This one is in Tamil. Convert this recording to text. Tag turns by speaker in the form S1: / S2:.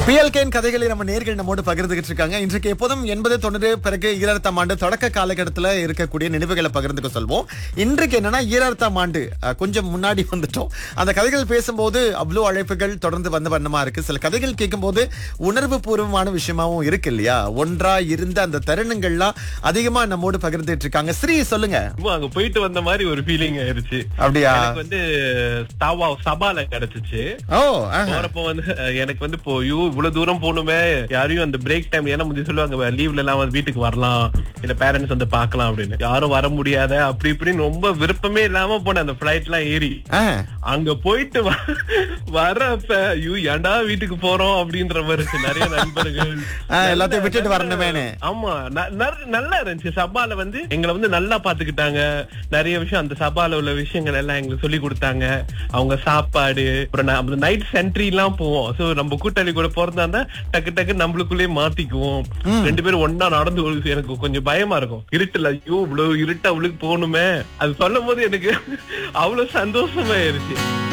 S1: பிஎல்கேன் கதைகளை நம்ம நேர்கள் நம்மோடு பகிர்ந்துகிட்டு இருக்காங்க இன்றைக்கு எப்போதும் எண்பது தொண்ணூறு பிறகு ஈராயிரத்தாம் ஆண்டு தொடக்க காலகட்டத்தில் இருக்கக்கூடிய நினைவுகளை பகிர்ந்துக்க சொல்வோம் இன்றைக்கு என்னன்னா ஈராயிரத்தாம் ஆண்டு அஹ், கொஞ்சம் முன்னாடி வந்துட்டோம் அந்த கதைகள் பேசும்போது அவ்வளோ அழைப்புகள் தொடர்ந்து வந்த வண்ணமா இருக்கு சில கதைகள் கேட்கும்போது உணர்வு பூர்வமான விஷயமாவும் இருக்கு இல்லையா ஒன்றா இருந்த அந்த தருணங்கள்லாம் அதிகமா நம்மோடு பகிர்ந்துட்டு இருக்காங்க ஸ்ரீ சொல்லுங்க
S2: சும்மா அங்க போயிட்டு வந்த மாதிரி ஒரு ஃபீலிங் ஆயிருச்சு
S1: அப்படியா
S2: எனக்கு வந்து தாவா சபால கிடைச்சிச்சு
S1: ஓ ஆஹா.
S2: போறப்போ வந்து அஹ், எனக்கு வந்து இப்போ ஐயோ இவ்வளவு தூரம் போகணுமே யாரையும் அந்த பிரேக் டைம் ஏன்னா முந்தி சொல்லுவாங்க லீவ்ல எல்லாம் வந்து வீட்டுக்கு வரலாம் இல்ல பேரண்ட்ஸ் வந்து பார்க்கலாம் அப்படின்னு யாரும் வர முடியாத அப்படி இப்படின்னு ரொம்ப விருப்பமே இல்லாம போனேன் அந்த பிளைட் எல்லாம் ஏறி
S1: ஆ.
S2: அங்க போயிட்டு வ- வரப்ப ஐயோ ஏன்டா வீட்டுக்கு போறோம் அப்படின்ற மாதிரி இருக்கு நிறைய நண்பர்கள்
S1: ஆ, எல்லாத்தையும் விட்டுட்டு
S2: நல்ல-
S1: வரணுமேன்னு.
S2: ஆமா ந- நற- நல்லா இருந்துச்சு சபால வந்து எங்களை வந்து நல்லா பாத்துக்கிட்டாங்க நிறைய விஷயம் அந்த சபால உள்ள விஷயங்கள் எல்லாம் எங்களுக்கு சொல்லி கொடுத்தாங்க அவங்க சாப்பாடு அப்புறம் நைட் சென்ட்ரி எல்லாம் போவோம் சோ நம்ம கூட்டாளி கூட போறதா இருந்தா டக்கு டக்கு நம்மளுக்குள்ளேயே மாத்திக்குவோம் ரெண்டு பேரும் ஒன்னா நடந்து ஒரு- எனக்கு கொஞ்சம் பயமா இருக்கும் இருட்டுல ஐயோ இவ்வளவு இருட்டா அவளுக்கு போகணுமே அது சொல்லும் போது எனக்கு அவ்வளவு சந்தோஷமாயிருச்சு